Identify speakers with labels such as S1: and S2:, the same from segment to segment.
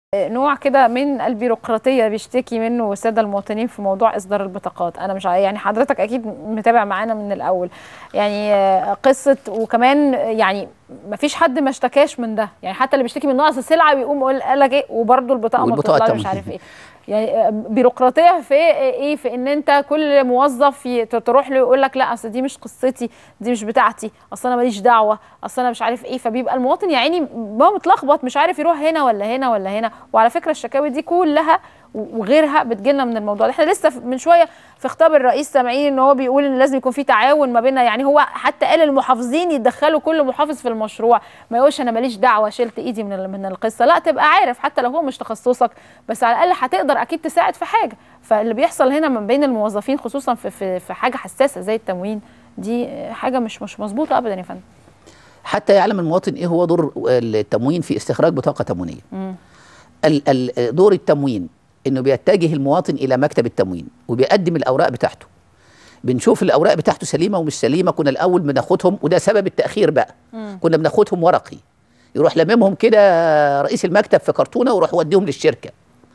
S1: نوع كده من البيروقراطيه بيشتكي منه الساده المواطنين في موضوع اصدار البطاقات انا مش ع- يعني حضرتك اكيد متابع معانا من الاول يعني آه، قصه وكمان يعني ما فيش حد ما اشتكاش من ده يعني حتى اللي بيشتكي من نقص السلعه بيقوم يقول قال لك ايه وبرده البطاقه ما
S2: والبطاقة
S1: بتطلعش مش
S2: تمام.
S1: عارف ايه يعني آه، بيروقراطيه في ايه في ان انت كل موظف ي- تروح له يقول لك لا اصل دي مش قصتي دي مش بتاعتي اصل انا ماليش دعوه اصل انا مش عارف ايه فبيبقى المواطن يا عيني هو متلخبط مش عارف يروح هنا ولا هنا ولا هنا وعلى فكره الشكاوي دي كلها وغيرها بتجيلنا من الموضوع ده احنا لسه في- من شويه في خطاب الرئيس سامعين ان هو بيقول ان لازم يكون في تعاون ما بيننا يعني هو حتى قال المحافظين يتدخلوا كل محافظ في المشروع ما يقولش انا ماليش دعوه شلت ايدي من ال- من القصه لا تبقى عارف حتى لو هو مش تخصصك بس على الاقل هتقدر اكيد تساعد في حاجه فاللي بيحصل هنا من بين الموظفين خصوصا في في, في حاجه حساسه زي التموين دي حاجه مش مش مظبوطه ابدا يا فندم
S2: حتى يعلم المواطن ايه هو دور التموين في استخراج بطاقه تموينيه. ال- ال- دور التموين انه بيتجه المواطن الى مكتب التموين وبيقدم الاوراق بتاعته. بنشوف الاوراق بتاعته سليمه ومش سليمه كنا الاول بناخدهم وده سبب التاخير بقى. كنا بناخدهم ورقي. يروح لممهم كده رئيس المكتب في كرتونه ويروح يوديهم للشركه.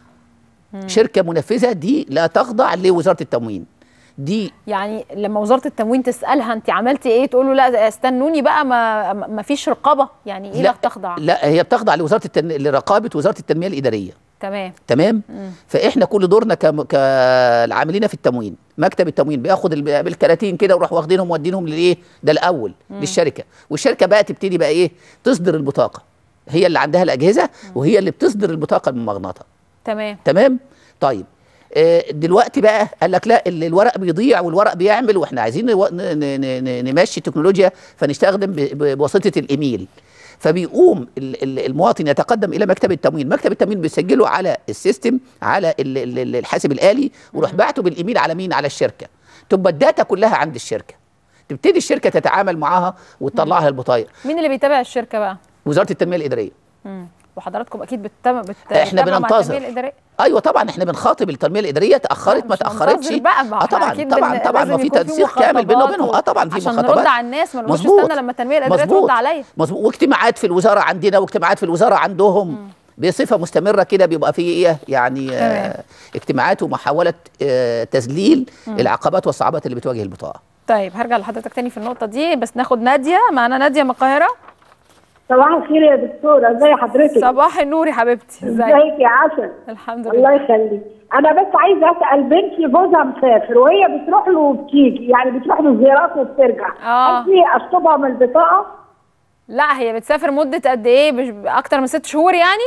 S2: شركه منفذه دي لا تخضع لوزاره التموين. دي
S1: يعني لما وزاره التموين تسالها انت عملتي ايه تقول له لا استنوني بقى ما ما فيش رقابه يعني ايه لا تخضع
S2: لا هي بتخضع لوزاره التن... لرقابه وزاره التنميه الاداريه.
S1: تمام
S2: تمام فاحنا كل دورنا كم... كالعاملين في التموين مكتب التموين بياخد الب- بالكراتين كده ويروح واخدينهم مودينهم للايه ده الاول للشركه والشركه بقى تبتدي بقى ايه تصدر البطاقه هي اللي عندها الاجهزه وهي اللي بتصدر البطاقه الممغنطه
S1: تمام
S2: تمام طيب آه، دلوقتي بقى قال لك لا ال- الورق بيضيع والورق بيعمل واحنا عايزين نو- ن- ن- ن- نمشي التكنولوجيا فنستخدم ب- ب- بواسطه الايميل فبيقوم ال- ال- المواطن يتقدم الى مكتب التموين مكتب التموين بيسجله على السيستم على ال- ال- ال- الحاسب الالي ويروح باعته بالايميل على مين على الشركه تبقى الداتا كلها عند الشركه تبتدي الشركه تتعامل معاها وتطلعها البطايق
S1: مين اللي بيتابع الشركه بقى
S2: وزاره التنميه الاداريه
S1: مم. وحضراتكم اكيد بتتابع بت...
S2: إحنا
S1: بتتابعوا مع
S2: بننتظر.
S1: التنمية الإدارية؟
S2: ايوه طبعا احنا بنخاطب التنميه الاداريه تاخرت
S1: لا،
S2: ما
S1: مش
S2: تاخرتش
S1: منتظر بقى ما
S2: اه
S1: احنا
S2: طبعا
S1: أكيد
S2: طبعا
S1: بن-
S2: طبعا
S1: لازم
S2: ما في
S1: يكون في
S2: تنسيق كامل بيننا
S1: مخاطبات
S2: وبينهم اه طبعا في
S1: عشان
S2: مخاطبات
S1: نرد على الناس ما نقولش
S2: مظبوط.
S1: استنى لما التنميه الاداريه
S2: مظبوط.
S1: ترد عليا
S2: مظبوط واجتماعات في الوزاره عندنا واجتماعات في الوزاره عندهم بصفه مستمره كده بيبقى في ايه يعني
S1: تمام.
S2: آه اجتماعات ومحاوله آه تذليل العقبات والصعوبات اللي بتواجه البطاقه
S1: طيب هرجع لحضرتك تاني في النقطه دي بس ناخد ناديه معانا ناديه من القاهره
S3: صباح الخير يا دكتوره ازي حضرتك
S1: صباح النور يا حبيبتي ازيك
S3: ازيك يا عسل
S1: الحمد
S3: الله
S1: لله
S3: يخليك انا بس عايزه اسال بنتي جوزها مسافر وهي بتروح له وبتيجي يعني بتروح له زيارات وبترجع
S1: آه.
S3: هل في اشطبها من البطاقه
S1: لا هي بتسافر مده قد ايه مش اكتر من ست شهور يعني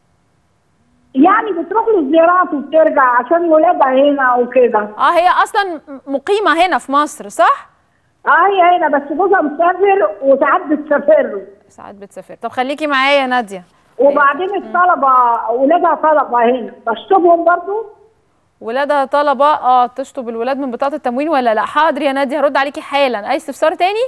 S3: يعني بتروح له زيارات وبترجع عشان ولادها هنا وكده
S1: اه هي اصلا مقيمه هنا في مصر صح
S3: اه هي هنا بس جوزها مسافر وساعات بتسافر له
S1: ساعات بتسافر طب خليكي معايا يا ناديه
S3: وبعدين الطلبه ولادها طلبه هنا بشطبهم برضو
S1: ولادها طلبه اه تشطب الولاد من بطاقه التموين ولا لا حاضر يا ناديه هرد عليكي حالا اي استفسار تاني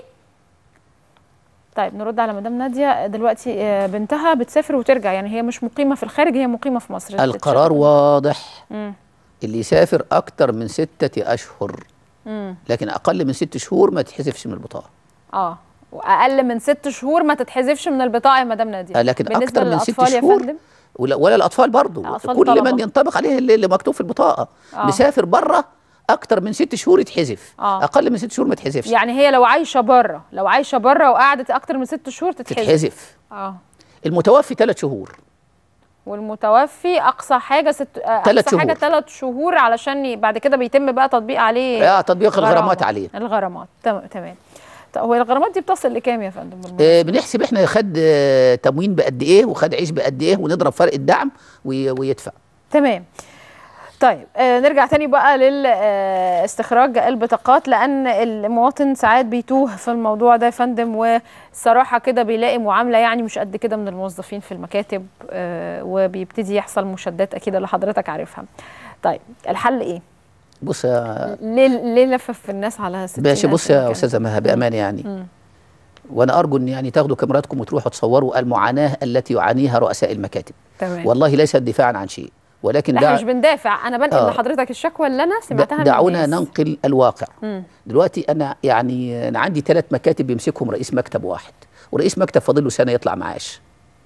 S1: طيب نرد على مدام ناديه دلوقتي آه، بنتها بتسافر وترجع يعني هي مش مقيمه في الخارج هي مقيمه في مصر
S2: القرار واضح
S1: مم.
S2: اللي يسافر اكتر من ستة اشهر
S1: مم.
S2: لكن اقل من ست شهور ما تحذفش من البطاقه
S1: اه واقل من ست شهور ما تتحذفش من البطاقه يا مدام ناديه
S2: آه، لكن
S1: بالنسبة
S2: اكتر من ست
S1: للأطفال يا
S2: شهور
S1: فندم؟
S2: ولا, ولا الاطفال برضو
S1: الأطفال
S2: كل
S1: طلبة.
S2: من ينطبق عليه اللي اللي مكتوب في البطاقه
S1: آه.
S2: مسافر بره اكتر من ست شهور يتحذف
S1: آه.
S2: اقل من ست شهور ما تحذفش
S1: يعني هي لو عايشه بره لو عايشه بره وقعدت اكتر من ست شهور تتحذف
S2: تتحذف
S1: اه
S2: المتوفي ثلاث شهور
S1: والمتوفي اقصى حاجه ست آه،
S2: تلات
S1: اقصى حاجه
S2: شهور.
S1: ثلاث شهور علشان ي- بعد كده بيتم بقى تطبيق عليه
S2: اه تطبيق
S1: غرامة.
S2: الغرامات عليه
S1: الغرامات تمام تمام طب هو الغرامات دي بتصل لكام يا فندم بالمناسبة؟
S2: آه بنحسب احنا خد آه تموين بقد ايه وخد عيش بقد ايه ونضرب فرق الدعم وي- ويدفع
S1: تمام طيب آه نرجع تاني بقى للاستخراج البطاقات لان المواطن ساعات بيتوه في الموضوع ده يا فندم والصراحه كده بيلاقي معامله يعني مش قد كده من الموظفين في المكاتب آه وبيبتدي يحصل مشادات اكيد اللي حضرتك عارفها طيب الحل ايه
S2: بص يا
S1: ليه ليه لفف الناس على 60
S2: باشا بص يا استاذه مها بامانه يعني وانا ارجو ان يعني تاخدوا كاميراتكم وتروحوا تصوروا المعاناه التي يعانيها رؤساء المكاتب
S1: تمام
S2: والله ليست دفاعا عن شيء ولكن
S1: لا
S2: دع...
S1: احنا مش بندافع انا بنقل
S2: آه.
S1: لحضرتك الشكوى اللي انا سمعتها من
S2: دعونا
S1: الناس.
S2: ننقل الواقع
S1: مم.
S2: دلوقتي انا يعني انا عندي ثلاث مكاتب بيمسكهم رئيس مكتب واحد ورئيس مكتب فاضل له سنه يطلع معاش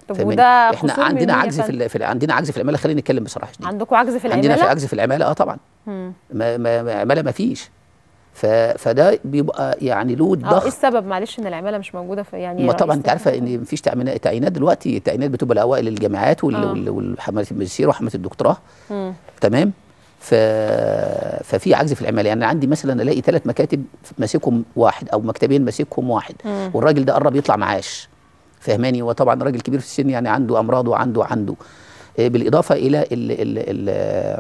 S1: طب
S2: فاهماني؟
S1: وده
S2: احنا
S1: قصور من
S2: عندنا
S1: مين يا
S2: عجز في
S1: فندم؟
S2: ال- في ال- عندنا عجز في العماله خلينا نتكلم بصراحه شديد
S1: عندكم عجز في
S2: عندنا في
S1: العماله
S2: عجز في العماله اه طبعا
S1: مم.
S2: ما ما ما- عماله ما فيش ف فده بيبقى يعني له
S1: اه ايه
S2: ضغط
S1: السبب معلش ان العماله مش موجوده في يعني
S2: ما طبعا
S1: رئيس
S2: انت عارفه
S1: الجمهورية؟
S2: ان مفيش تعيينات تعيينات دلوقتي التعيينات بتبقى لاوائل الجامعات وال-
S1: آه.
S2: وال- والحمله الماجستير وحمله الدكتوراه
S1: مم.
S2: تمام ف... ففي عجز في العماله يعني عندي مثلا الاقي ثلاث مكاتب ماسكهم واحد او مكتبين ماسكهم واحد
S1: مم.
S2: والراجل ده قرب يطلع معاش فهماني وطبعا راجل كبير في السن يعني عنده امراض وعنده عنده آه، بالاضافه الى ال ال ال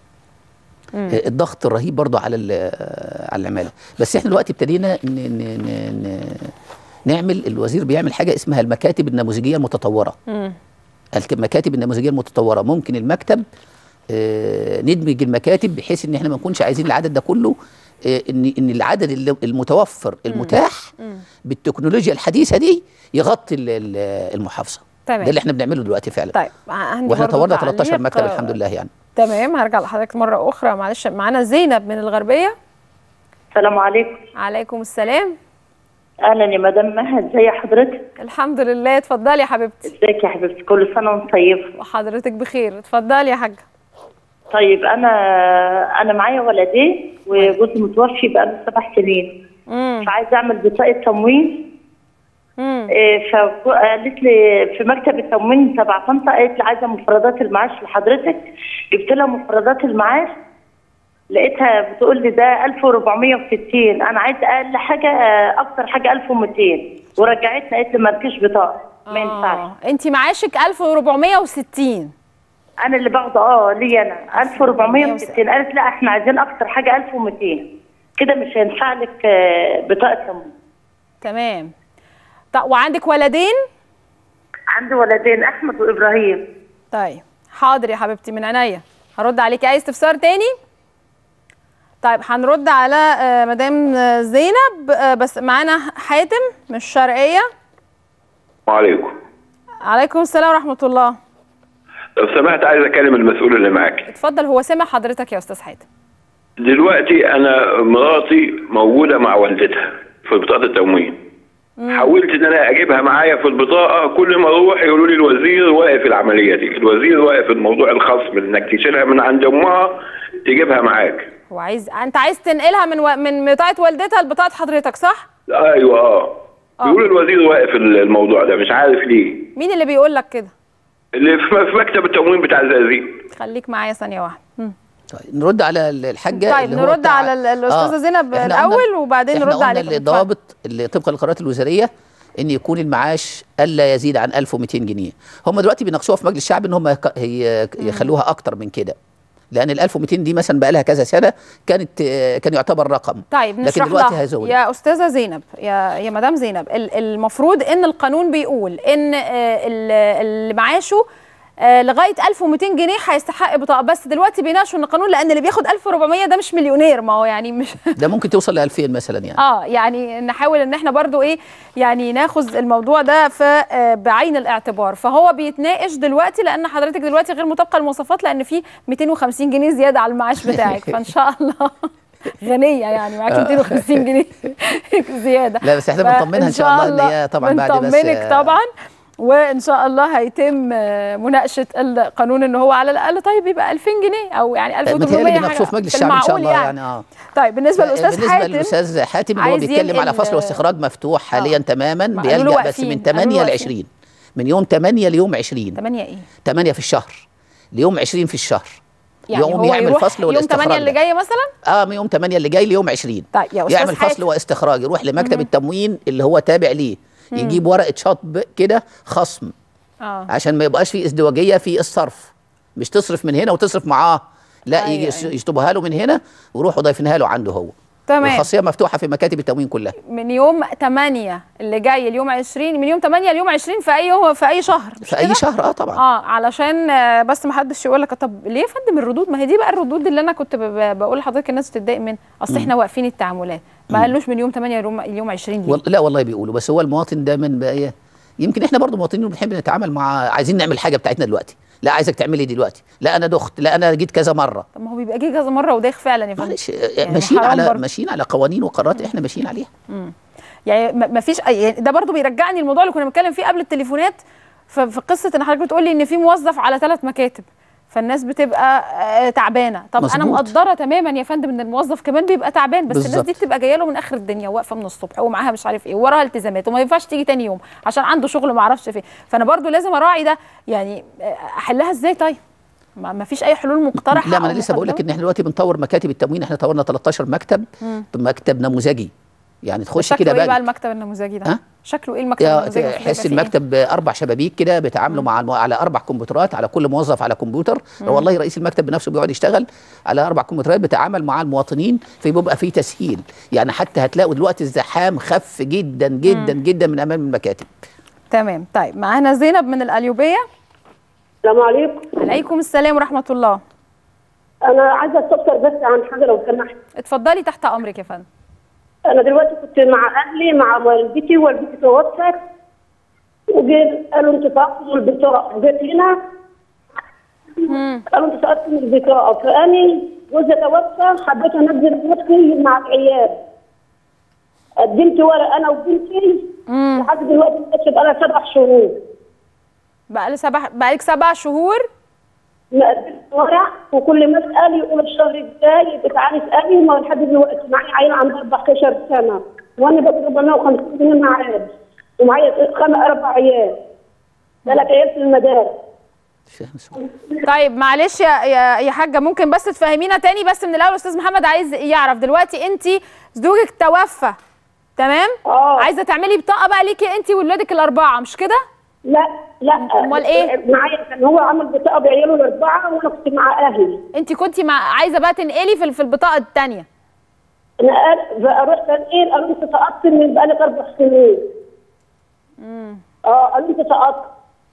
S1: مم.
S2: آه، الضغط الرهيب برضه على ال- على العماله بس احنا دلوقتي ابتدينا ن ن ن ن نعمل الوزير بيعمل حاجه اسمها المكاتب النموذجيه المتطوره
S1: مم.
S2: المكاتب النموذجيه المتطوره ممكن المكتب آه، ندمج المكاتب بحيث ان احنا ما نكونش عايزين العدد ده كله آه، ان ان العدد اللي- المتوفر المتاح
S1: مم.
S2: بالتكنولوجيا الحديثه دي يغطي ال- ال- المحافظه
S1: تمام.
S2: ده اللي احنا بنعمله دلوقتي فعلا
S1: طيب عندي
S2: واحنا
S1: برضو
S2: طورنا 13
S1: تعليق،
S2: مكتب
S1: آه،
S2: الحمد لله يعني
S1: تمام هرجع لحضرتك مره اخرى معلش معانا زينب من الغربيه
S4: السلام عليكم
S1: عليكم السلام
S4: اهلا يا مدام مها ازي حضرتك
S1: الحمد لله اتفضلي يا حبيبتي
S4: ازيك يا حبيبتي كل سنه وانت طيبه
S1: وحضرتك بخير اتفضلي يا حاجه
S4: طيب انا انا معايا ولدين وجوزي متوفي بقاله سبع سنين
S1: امم
S4: فعايزه اعمل بطاقه تموين
S1: امم
S4: إيه، فقالت لي في مكتب التموين تبع طنطا قالت لي عايزه مفردات المعاش لحضرتك جبت لها مفردات المعاش لقيتها بتقول لي ده 1460 انا عايزه اقل حاجه آه، اكتر حاجه 1200 ورجعتني قالت لي مالكيش بطاقه ما ينفعش
S1: انت معاشك 1460
S4: انا اللي باخده اه لي انا 1460 قالت لا احنا عايزين اكتر حاجه 1200 كده مش هينفع لك آه، بطاقه تموين
S1: تمام طب وعندك ولدين
S4: عندي ولدين احمد وابراهيم
S1: طيب حاضر يا حبيبتي من عينيا هرد عليكي عايز استفسار تاني طيب هنرد على آه، مدام آه، زينب آه، بس معانا حاتم من الشرقيه
S5: وعليكم
S1: عليكم السلام ورحمه الله
S5: لو سمحت عايز اكلم المسؤول اللي معاك
S1: اتفضل هو سامع حضرتك يا استاذ حاتم
S5: دلوقتي انا مراتي موجوده مع والدتها في بطاقه التموين حاولت ان انا اجيبها معايا في البطاقه كل ما اروح يقولوا لي الوزير واقف العمليه دي الوزير واقف الموضوع الخاص بانك تشيلها من عند امها تجيبها معاك
S1: هو عايز انت عايز تنقلها من و... من بطاقه والدتها لبطاقه حضرتك صح
S5: ايوه اه بيقولوا الوزير واقف الموضوع ده مش عارف ليه
S1: مين اللي بيقول لك كده
S5: اللي في في مكتب التموين بتاع الزقازيق
S1: خليك معايا ثانيه واحده مم.
S2: طيب نرد على ال- الحاجه
S1: طيب
S2: اللي هو
S1: نرد
S2: بتاع-
S1: على ال- الأستاذة زينب
S2: إحنا قلنا-
S1: الأول وبعدين
S2: إحنا
S1: نرد
S2: قلنا
S1: عليكم.
S2: الضوابط اللي طبقا للقرارات الوزاريه ان يكون المعاش الا يزيد عن 1200 جنيه هم دلوقتي بيناقشوها في مجلس الشعب ان هم يك- هي- يخلوها اكتر من كده لان ال 1200 دي مثلا بقى لها كذا سنه كانت آه، كان يعتبر رقم
S1: طيب
S2: لكن
S1: نشرح
S2: دلوقتي
S1: لها
S2: هيزود
S1: يا استاذه زينب يا يا مدام زينب ال- المفروض ان القانون بيقول ان آه، ال- اللي معاشه آه، لغايه 1200 جنيه هيستحق بطاقه بس دلوقتي بيناقشوا ان القانون لان اللي بياخد 1400 ده مش مليونير ما هو يعني مش
S2: ده ممكن توصل ل 2000 مثلا يعني
S1: اه يعني نحاول ان احنا برضو ايه يعني ناخذ الموضوع ده في آه، بعين الاعتبار فهو بيتناقش دلوقتي لان حضرتك دلوقتي غير مطابقه للمواصفات لان في 250 جنيه زياده على المعاش بتاعك فان شاء الله غنيه يعني معاكي 250 جنيه زياده
S2: لا بس احنا
S1: فإن
S2: بنطمنها ان شاء الله ان هي طبعا بعد بس
S1: بنطمنك
S2: آه،
S1: طبعا وان شاء الله هيتم آه، مناقشه القانون ان هو على الاقل طيب يبقى 2000 جنيه او يعني 1800
S2: متهيألي
S1: حاجة
S2: بيناقشوه في مجلس
S1: في
S2: الشعب ان شاء
S1: المعقول
S2: الله يعني اه
S1: طيب بالنسبه للاستاذ
S2: بالنسبه
S1: حاتم
S2: للاستاذ حاتم اللي هو
S1: عايز
S2: بيتكلم على
S1: ينقل-
S2: فصل واستخراج مفتوح حاليا تماما
S1: ما قالوا له
S2: بيلجا بس
S1: واقفين،
S2: من
S1: قالوا له
S2: 8 ل
S1: واقفين.
S2: 20 من يوم 8 ليوم 20
S1: 8 ايه
S2: 8 في الشهر ليوم 20 في الشهر
S1: يعني
S2: يوم
S1: هو
S2: يعمل
S1: يروح
S2: فصل
S1: يوم
S2: والاستخراج
S1: 8 اللي
S2: ده.
S1: جاي مثلا
S2: اه من يوم 8 اللي جاي ليوم 20
S1: طيب يا أستاذ
S2: يعمل
S1: حاتم.
S2: فصل واستخراج يروح لمكتب التموين اللي هو تابع ليه يجيب ورقه شطب كده خصم
S1: اه
S2: عشان ما يبقاش في ازدواجيه في الصرف مش تصرف من هنا وتصرف معاه لا
S1: أيوة،
S2: يجي يس-
S1: أيوة.
S2: يشطبها له من هنا ويروحوا ضايفينها له عنده هو
S1: تمام.
S2: والخاصيه مفتوحه في مكاتب التموين كلها
S1: من يوم 8 اللي جاي اليوم 20 من يوم 8 ليوم 20 في اي يوم في اي شهر مش
S2: في اي
S1: كده؟
S2: شهر اه طبعا
S1: اه علشان آه، بس ما حدش يقول لك طب ليه يا فندم الردود ما هي دي بقى الردود اللي انا كنت ب- ب- بقول لحضرتك الناس تتضايق منها اصل احنا واقفين التعاملات ما قالوش من يوم 8 ليوم اليوم 20 ليه؟
S2: وال- لا والله بيقولوا بس هو المواطن دايما بقى ايه يمكن احنا برضو مواطنين بنحب نتعامل مع عايزين نعمل حاجه بتاعتنا دلوقتي لا عايزك تعملي دلوقتي لا انا دخت لا انا جيت كذا مره
S1: طب ما هو بيبقى جه كذا مره ودايخ فعلا يا فندم
S2: معلش
S1: يعني
S2: ماشيين
S1: حرام
S2: على
S1: برضه.
S2: ماشيين على قوانين وقرارات احنا ماشيين عليها
S1: يعني ما ما فيش أي- يعني ده برضو بيرجعني الموضوع اللي كنا بنتكلم فيه قبل التليفونات في قصه ان حضرتك بتقولي ان في موظف على ثلاث مكاتب فالناس بتبقى آه، تعبانه طب انا
S2: مظبوط.
S1: مقدره تماما يا فندم ان الموظف كمان بيبقى تعبان بس الناس
S2: بالظبط.
S1: دي بتبقى جايه له من اخر الدنيا واقفه من الصبح ومعاها مش عارف ايه وراها التزامات وما ينفعش تيجي تاني يوم عشان عنده شغل ما اعرفش فين فانا برضو لازم اراعي ده يعني آه، احلها ازاي طيب ما ما فيش اي حلول مقترحه
S2: لا ما
S1: أو
S2: انا لسه بقول لك
S1: مقدمة؟
S2: ان احنا دلوقتي بنطور مكاتب التموين احنا طورنا 13 مكتب مكتب نموذجي يعني تخش
S1: شكله
S2: كده
S1: ايه بقى
S2: بقى
S1: المكتب النموذجي ده
S2: ها؟
S1: شكله ايه المكتب النموذجي المفروض
S2: تحس
S1: يبقى فيه إيه؟
S2: المكتب اربع شبابيك كده بيتعاملوا مع الم... على اربع كمبيوترات على كل موظف على كمبيوتر والله رئيس المكتب بنفسه بيقعد يشتغل على اربع كمبيوترات بيتعامل مع المواطنين فبيبقى فيه تسهيل يعني حتى هتلاقوا دلوقتي الزحام خف جدا جدا جدا من امام المكاتب
S1: تمام طيب معانا زينب من القليوبيه
S6: السلام عليكم
S1: عليكم السلام ورحمه الله
S6: انا عايزه استفسر بس عن حاجه لو سمحت
S1: اتفضلي تحت امرك يا فندم
S6: انا دلوقتي كنت مع اهلي مع والدتي والدتي توفت وجيت قالوا انت فقدتوا البطاقه جيت هنا قالوا انت سقطت من البطاقه فاني جوزي توفى حبيت انزل نفسي مع العيال قدمت ورق انا وبنتي لحد دلوقتي ما بقى لها سبع شهور
S1: بقى سبع بقالك سبع شهور
S6: ما قدمت ورق وكل ما اسال يقول الشهر الجاي بتعالي اسالي وما لحد دلوقتي معايا عيل عنده 14 سنه وانا باخد 450 جنيه معاش ومعايا خمس اربع عيال ثلاث عيال في المدارس
S1: طيب معلش يا يا يا حاجه ممكن بس تفهمينا تاني بس من الاول استاذ محمد عايز يعرف دلوقتي انت زوجك توفى تمام
S6: اه
S1: عايزه تعملي بطاقه بقى ليكي انت وولادك الاربعه مش كده
S6: لا لا
S1: أمال إيه؟
S6: معايا كان هو عمل بطاقه بعياله الاربعه وانا كنت مع اهلي
S1: انت كنتي مع عايزه بقى تنقلي في في البطاقه الثانيه
S6: انا قال رحت انقل قالوا انت سقطت من بقالك اربع سنين اه قالوا انت سقطت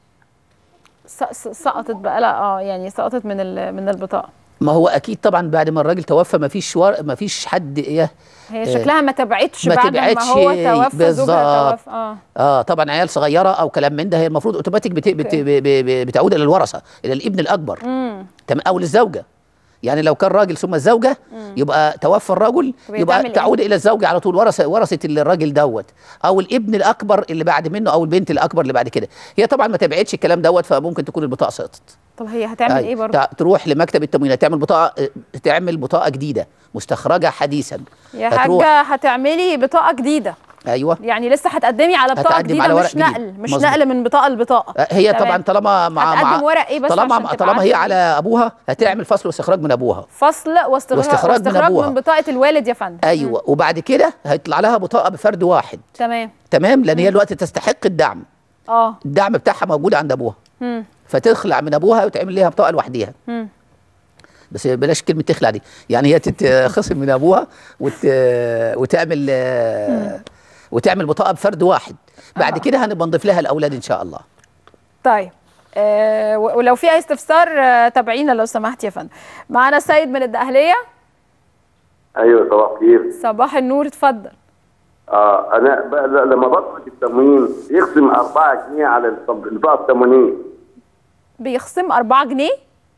S1: سقطت بقى لا اه يعني سقطت من ال- من البطاقه
S2: ما هو اكيد طبعا بعد ما الراجل توفى ما فيش ور... ما فيش حد ايه
S1: هي شكلها ما تبعتش
S2: ما
S1: بعد
S2: تبعتش
S1: ما هو توفى زوجها
S2: بالظبط.
S1: توفى اه
S2: اه طبعا عيال صغيره او كلام من ده هي المفروض اوتوماتيك بت... بت... ب... ب... ب... بتعود الى الورثه الى الابن الاكبر تمام او للزوجه يعني لو كان راجل ثم الزوجه يبقى توفى الرجل
S1: طب
S2: يبقى
S1: يتعمل إيه؟
S2: تعود الى الزوجه على طول ورثه ورثه الراجل دوت او الابن الاكبر اللي بعد منه او البنت الاكبر اللي بعد كده هي طبعا ما تبعتش الكلام دوت فممكن تكون البطاقه سقطت
S1: طب هي هتعمل
S2: أيوة.
S1: ايه برضه
S2: تع- تروح لمكتب التموينات تعمل بطاقه تعمل بطاقه جديده مستخرجه حديثا
S1: يا
S2: هتروح-
S1: حاجه هتعملي بطاقه جديده
S2: ايوه
S1: يعني لسه هتقدمي على بطاقه
S2: هتقدم
S1: جديده
S2: على ورق
S1: مش نقل
S2: جديد.
S1: مش
S2: مظبوط.
S1: نقل من بطاقه لبطاقه
S2: آه، هي
S1: تمام.
S2: طبعا طالما مع مع
S1: هتقدم ورق إيه بس
S2: طالما
S1: عشان تبقى
S2: طالما هي
S1: عارفة؟
S2: على ابوها هتعمل فصل واستخراج من ابوها
S1: فصل واستخراج
S2: واستخراج من
S1: واستخراج
S2: أبوها.
S1: من بطاقه الوالد يا فندم
S2: ايوه وبعد كده هيطلع لها بطاقه بفرد واحد
S1: تمام
S2: تمام لان هي الوقت تستحق الدعم
S1: اه
S2: الدعم بتاعها موجود عند ابوها
S1: مم.
S2: فتخلع من ابوها وتعمل لها بطاقه لوحديها
S1: مم.
S2: بس بلاش كلمه تخلع دي يعني هي تتخصم من ابوها وت... وتعمل آه، وتعمل بطاقه بفرد واحد بعد كده هنبقى نضيف لها الاولاد ان شاء الله
S1: طيب آه و- ولو في اي استفسار آه تابعينا لو سمحت يا فندم معانا سيد من الدقهليه
S7: ايوه صباح الخير
S1: صباح النور اتفضل
S7: اه انا بقى ل- لما بطلب التموين يقسم 4 جنيه على الطب- البطاقه التموينيه
S1: بيخصم 4 جنيه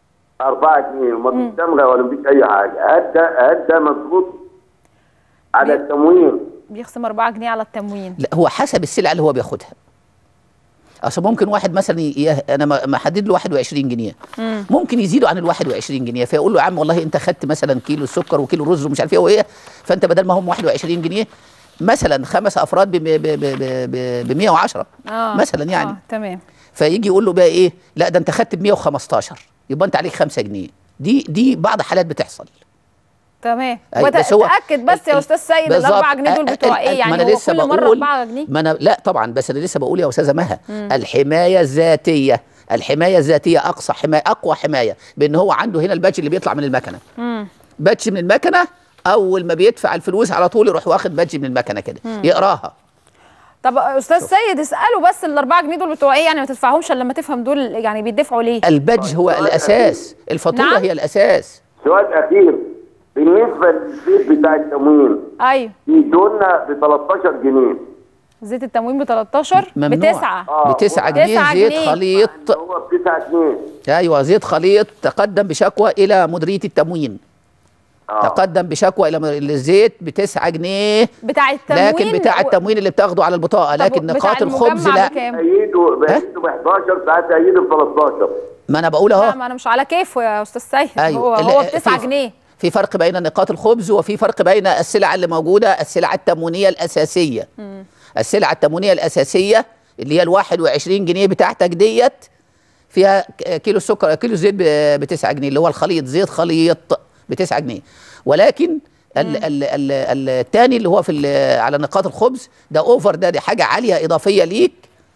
S7: 4 جنيه وما فيش تمره ولا فيش اي حاجه هل ده هل ده مظبوط على
S1: بي-
S7: التموين
S1: بيخصم 4 جنيه على التموين
S2: لا هو حسب السلعه اللي هو بياخدها اصل ممكن واحد مثلا ي... انا ما- محدد له 21 جنيه ممكن يزيدوا عن ال 21 جنيه فيقول له يا عم والله انت خدت مثلا كيلو سكر وكيلو رز ومش عارف ايه وايه فانت بدل ما هم 21 جنيه مثلا خمس افراد ب ب ب ب ب 110
S1: اه
S2: مثلا يعني
S1: اه تمام
S2: فيجي يقول له بقى ايه لا ده انت خدت ب 115 يبقى انت عليك 5 جنيه دي دي بعض حالات بتحصل
S1: تمام
S2: أي، بس هو-
S1: وتاكد بس يا
S2: ال-
S1: استاذ سيد ال
S2: بالظبط.
S1: 4 جنيه دول
S2: أ-
S1: بتوع
S2: أ-
S1: ايه
S2: ما
S1: يعني
S2: أنا
S1: هو
S2: لسه
S1: كل مره
S2: بقول
S1: 4 جنيه
S2: ما انا لا طبعا بس انا لسه بقول يا استاذه مها الحمايه الذاتيه الحمايه الذاتيه اقصى حمايه اقوى حمايه بان هو عنده هنا الباتش اللي بيطلع من المكنه باتش من المكنه اول ما بيدفع الفلوس على طول يروح واخد باتش من المكنه كده يقراها
S1: طب استاذ سيد اساله بس ال 4 جنيه دول بتوع ايه يعني ما تدفعهمش الا لما تفهم دول يعني بيدفعوا ليه
S2: البادج هو الاساس الفاتوره
S1: نعم.
S2: هي الاساس
S7: سؤال اخير بالنسبه للزيت بتاع التموين
S1: ايوه
S7: يدونا ب 13 جنيه
S1: زيت التموين ب 13
S2: ممنوع
S1: بتسعة
S7: آه.
S2: بتسعة
S1: تسعة
S2: جنيه زيت
S1: جنيه.
S2: خليط
S7: اللي هو ب 9 جنيه
S2: ايوه زيت خليط تقدم بشكوى الى مديريه التموين
S7: آه.
S2: تقدم بشكوى الى م- الزيت ب 9 جنيه
S1: بتاع التموين
S2: لكن بتاع
S1: و-
S2: التموين اللي بتاخده على البطاقه
S1: طب
S2: لكن
S1: بتاع
S2: نقاط الخبز
S1: المجمع
S2: لا
S1: بكام؟
S7: بأيده بأيده ب 11 ساعات أيده ب 13
S2: ما انا بقول
S1: لا
S2: اهو
S1: ما انا مش على كيفه يا استاذ سيد
S2: ايوه
S1: هو
S2: ال-
S1: هو ب
S2: في-
S1: 9 جنيه
S2: في فرق بين نقاط الخبز وفي فرق بين السلع اللي موجوده السلع التموينيه الاساسيه السلع التموينيه الاساسيه اللي هي ال 21 جنيه بتاعتك ديت فيها ك- كيلو السكر كيلو الزيت ب 9 جنيه اللي هو الخليط زيت خليط ب 9 جنيه ولكن ال- ال- ال- ال- التاني اللي هو في ال- على نقاط الخبز ده اوفر ده دي حاجه عاليه اضافيه ليك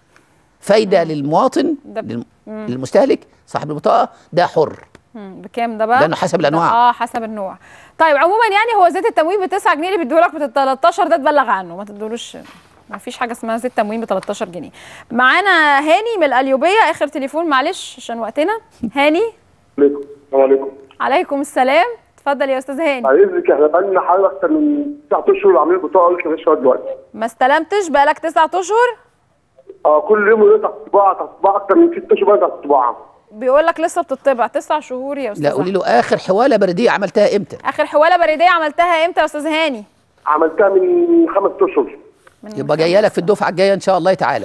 S2: فايده للمواطن
S1: ده-
S2: للم- للمستهلك صاحب البطاقه ده حر
S1: مم، بكام ده بقى؟
S2: لأنه حسب الأنواع.
S1: ده- اه حسب النوع طيب عموما يعني هو زيت التموين ب 9 جنيه اللي بيديهولك ب 13 ده تبلغ عنه ما تدولوش ما فيش حاجه اسمها زيت تموين ب 13 جنيه معانا هاني من القليوبيه اخر تليفون معلش عشان وقتنا هاني
S8: عليكم السلام عليكم
S1: عليكم السلام اتفضل يا استاذ هاني
S8: عايز لك احنا بقالنا حوالي اكتر من تسع اشهر عاملين بطاقه لسه مش دلوقتي
S1: ما استلمتش بقالك 9 اشهر
S8: اه كل يوم يقول تحت طباعه تحت طباعه اكتر من ست اشهر بقى تحت طباعه
S1: بيقول لك لسه بتطبع 9 شهور يا استاذ
S2: لا قولي
S1: هاني.
S2: له اخر حواله برديه عملتها امتى
S1: اخر حواله بريديه عملتها امتى يا استاذ هاني
S8: عملتها من خمس اشهر
S2: يبقى جايه لك في الدفعه الجايه ان شاء الله تعالى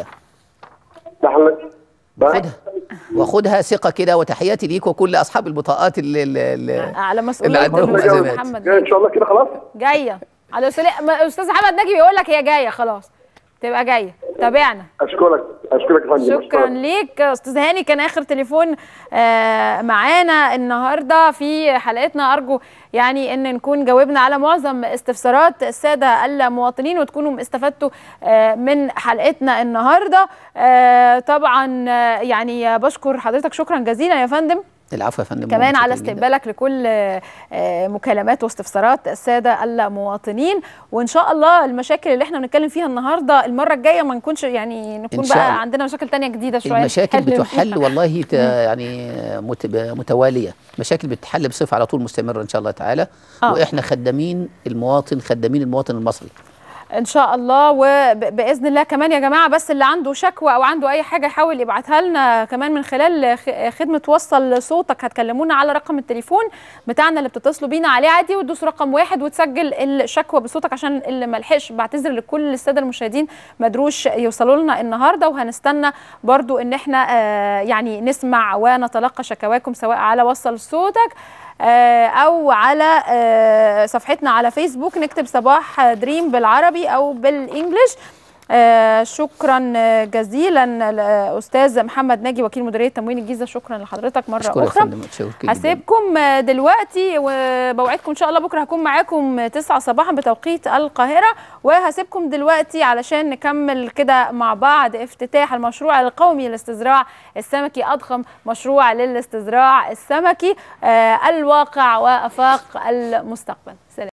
S8: ده احنا بقى-
S2: خدها وخدها ثقه كده وتحياتي ليك وكل اصحاب البطاقات اللي, اللي, اللي
S1: على
S2: اللي
S1: مسؤوليه
S2: عندهم
S1: الأستاذ
S2: أزمات.
S1: محمد
S8: جاي ان شاء الله كده خلاص
S1: جايه على أستاذ- ما- استاذ محمد ناجي بيقول لك هي جايه خلاص تبقى جايه تابعنا
S8: اشكرك اشكرك يا فندم
S1: شكرا
S8: أشكرك.
S1: ليك استاذ هاني كان اخر تليفون آه، معانا النهارده في حلقتنا ارجو يعني ان نكون جاوبنا على معظم استفسارات الساده المواطنين وتكونوا استفدتوا آه، من حلقتنا النهارده آه، طبعا آه، يعني بشكر حضرتك شكرا جزيلا يا فندم
S2: العفو يا فندم
S1: كمان على
S2: متشكرين جداً.
S1: استقبالك لكل آه، آه، مكالمات واستفسارات الساده المواطنين وان شاء الله المشاكل اللي احنا بنتكلم فيها النهارده المره الجايه ما نكونش يعني نكون
S2: إن شاء
S1: بقى
S2: الله.
S1: عندنا مشاكل تانية جديده شويه
S2: المشاكل
S1: نتكلم
S2: بتحل
S1: فيها.
S2: والله ت- يعني مت- متواليه مشاكل بتحل بصفه على طول مستمره ان شاء الله تعالى
S1: آه.
S2: واحنا خدامين المواطن خدامين المواطن المصري
S1: ان شاء الله وباذن الله كمان يا جماعه بس اللي عنده شكوى او عنده اي حاجه يحاول يبعتها لنا كمان من خلال خ- خدمه وصل صوتك هتكلمونا على رقم التليفون بتاعنا اللي بتتصلوا بينا عليه عادي وتدوس رقم واحد وتسجل الشكوى بصوتك عشان اللي ما لحقش بعتذر لكل الساده المشاهدين ما قدروش يوصلوا لنا النهارده وهنستنى برضو ان احنا آه، يعني نسمع ونتلقى شكواكم سواء على وصل صوتك آه، او على آه، صفحتنا على فيسبوك نكتب صباح دريم بالعربي او بالانجلش آه، شكرا جزيلا الاستاذ محمد ناجي وكيل مديريه تموين الجيزه شكرا لحضرتك مره
S2: اشكرك يا
S1: اخرى
S2: فندم متشكر جداً.
S1: هسيبكم دلوقتي وبوعدكم ان شاء الله بكره هكون معاكم 9 صباحا بتوقيت القاهره وهسيبكم دلوقتي علشان نكمل كده مع بعض افتتاح المشروع القومي للاستزراع السمكي اضخم مشروع للاستزراع السمكي آه، الواقع وافاق المستقبل سلام